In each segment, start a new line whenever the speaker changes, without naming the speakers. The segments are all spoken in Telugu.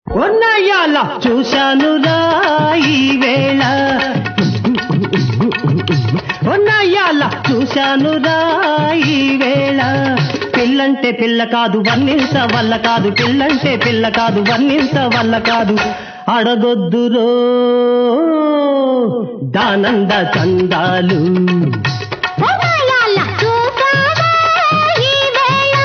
ఉన్నాయాల చూశాను ఈ వేళ ఉన్నాయాల చూశాను ఈ వేళ పిల్లంటే పిల్ల కాదు వర్ణించ వల్ల కాదు పిల్లంటే పిల్ల కాదు వర్ణించ వల్ల కాదు అడగొద్దురో దానంద చందాలు
ఉన్నాయాల చూసావా ఈ వేళ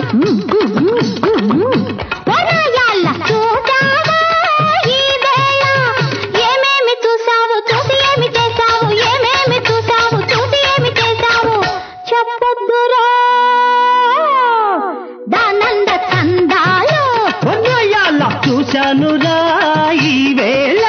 ఉన్నాయాల చూసావా ఈ వేళ ఏమేమి చూసావు చూసి ఏమి చేసావు ఏమేమి చూసావు చూసి ఏమి చేసావు చెప్పొద్దురా దానంద చందాలు
ఉన్నాయాల చూశాను ఈ వేళ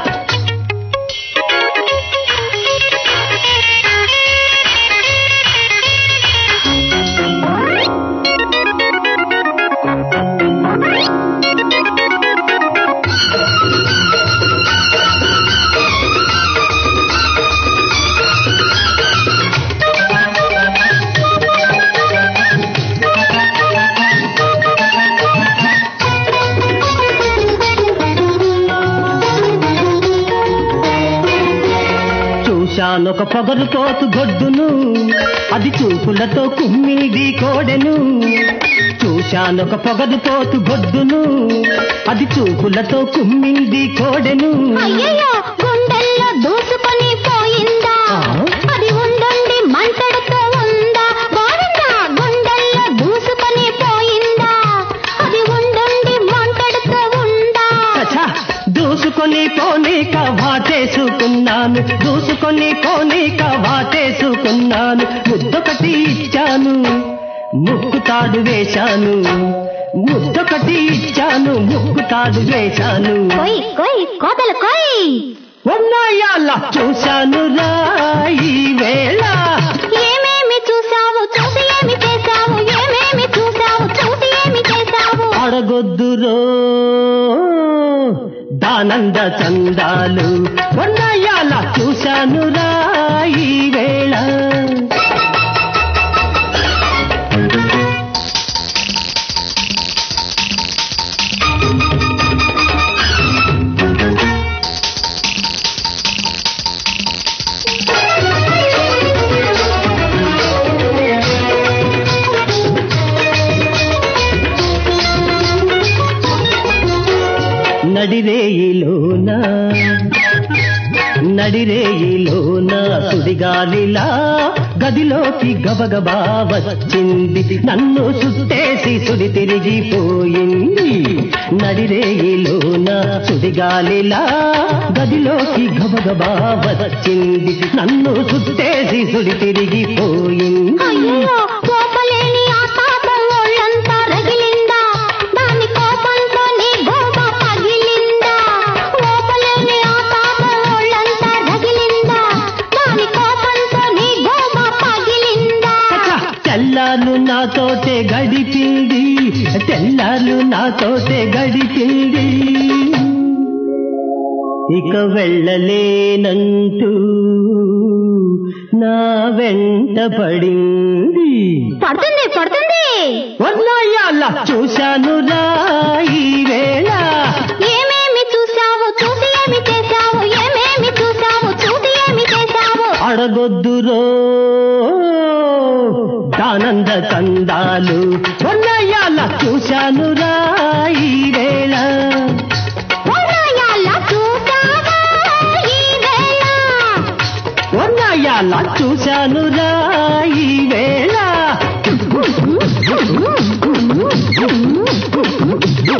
చూశానొక పొగరుపోతు గొడ్డును అది చూపులతో కుమ్మిది కోడెను చూశానొక పొగరుపోతు గొడ్డును అది చూపులతో కుమ్మిది కోడెను
అయ్యయ్యో గుండెల్లో దూసుకొని పోయిందా
ఆ?
అది ఉండుండి మంటడుతూ ఉందా గోవిందా గుండెల్లో దూసుకొని పోయిందా అది ఉండుండి మంటడుతూ ఉందా
చచ్చా, దూసుకొని పోనీక వాటేసుకున్నాను దూసుకొని పోనీక వాటేసుకున్నాను ముద్దొకటి ఇచ్చాను ముక్కుతాడు వేశాను ముద్దొకటి ఇచ్చాను ముక్కుతాడు వేశాను
కొయ్ కొయ్ కోతలు కొయ్
ఉన్నాయాల చూశాను ఈ వేళ
ఏమేమి చూసావు చూసి ఏమి చేసావు ఏమేమి చూసావు చూసి ఏమి చేసావు
అడగొద్దురో దానంద చందాలు ఉన్నాయాల చూశాను ఈ వేళ నడిరేయిలోన నడిరేయిలోన సుడిగాలిలా గదిలోకి గబగబా వచ్చింది నన్ను సుట్టేసి సుడి తిరిగిపోయింది నడిరేయిలోన సుడిగాలిలా గదిలోకి గబగబా వచ్చింది నన్ను సుట్టేసి సుడి తిరిగిపోయింది
అయ్యో కోపలేని ఆ పాపం ఒళ్ళంతా రగిలిందా దాని కోపంతో నీ గోప పగిలిందా కోపలేని ఆ పాపం ఒళ్ళంతా రగిలిందా దాని కోపంతో నీ గోప పగిలిందా
తెల్లాలు నాతోటే గడిపింది తెల్లాలు నాతోటే గడిపింది ఇక వెళ్ళలేనంటూ నా వెంట పడింది
పడుతుంది పడుతుంది
వన్నాయాల చూశాను ఈ వేళ
ఏమేమి చూసావు చూసి ఏమి చేసావు ఏమేమి చూసావు చూసి ఏమి చేసావు
అడగొద్దురో దానంద కందాలు వన్నాయాల చూశాను ఈ వేళ
ఉన్నాయాల చూసావా ఈ వేళ
ఉన్నాయాల చూశాను ఈ వేళ